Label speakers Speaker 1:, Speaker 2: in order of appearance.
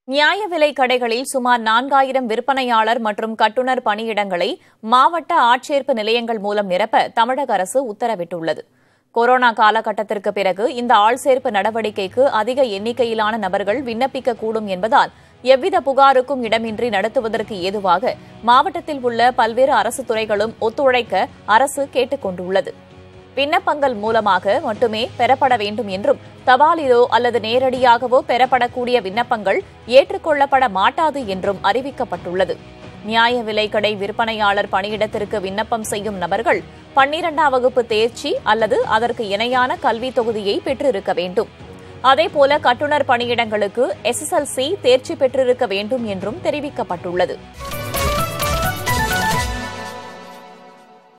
Speaker 1: நியாய விலை கடைகளில் சுமார் நான்காயிரம் விற்பனையாளர் மற்றும் கட்டுநர் பணியிடங்களை மாவட்ட ஆட்சேர்ப்பு நிலையங்கள் மூலம் நிரப்ப தமிழக அரசு உத்தரவிட்டுள்ளது கொரோனா காலகட்டத்திற்கு பிறகு இந்த ஆள்சேர்ப்பு நடவடிக்கைக்கு அதிக எண்ணிக்கையிலான நபர்கள் விண்ணப்பிக்கக்கூடும் என்பதால் எவ்வித புகாருக்கும் இடமின்றி நடத்துவதற்கு ஏதுவாக மாவட்டத்தில் உள்ள பல்வேறு அரசு துறைகளும் ஒத்துழைக்க அரசு கேட்டுக் கொண்டுள்ளது விண்ணப்பங்கள் மூலமாக மட்டுமே பெறப்பட வேண்டும் என்றும் தபாலிலோ அல்லது நேரடியாகவோ பெறப்படக்கூடிய விண்ணப்பங்கள் ஏற்றுக்கொள்ளப்பட மாட்டாது என்றும் அறிவிக்கப்பட்டுள்ளது நியாய விலைக்கடை விற்பனையாளர் பணியிடத்திற்கு விண்ணப்பம் செய்யும் நபர்கள் பன்னிரண்டாம் வகுப்பு தேர்ச்சி அல்லது அதற்கு இணையான கல்வி தொகுதியை பெற்றிருக்க வேண்டும் அதேபோல கட்டுநர் பணியிடங்களுக்கு எஸ்எஸ்எல்சி தேர்ச்சி பெற்றிருக்க வேண்டும் என்றும் தெரிவிக்கப்பட்டுள்ளது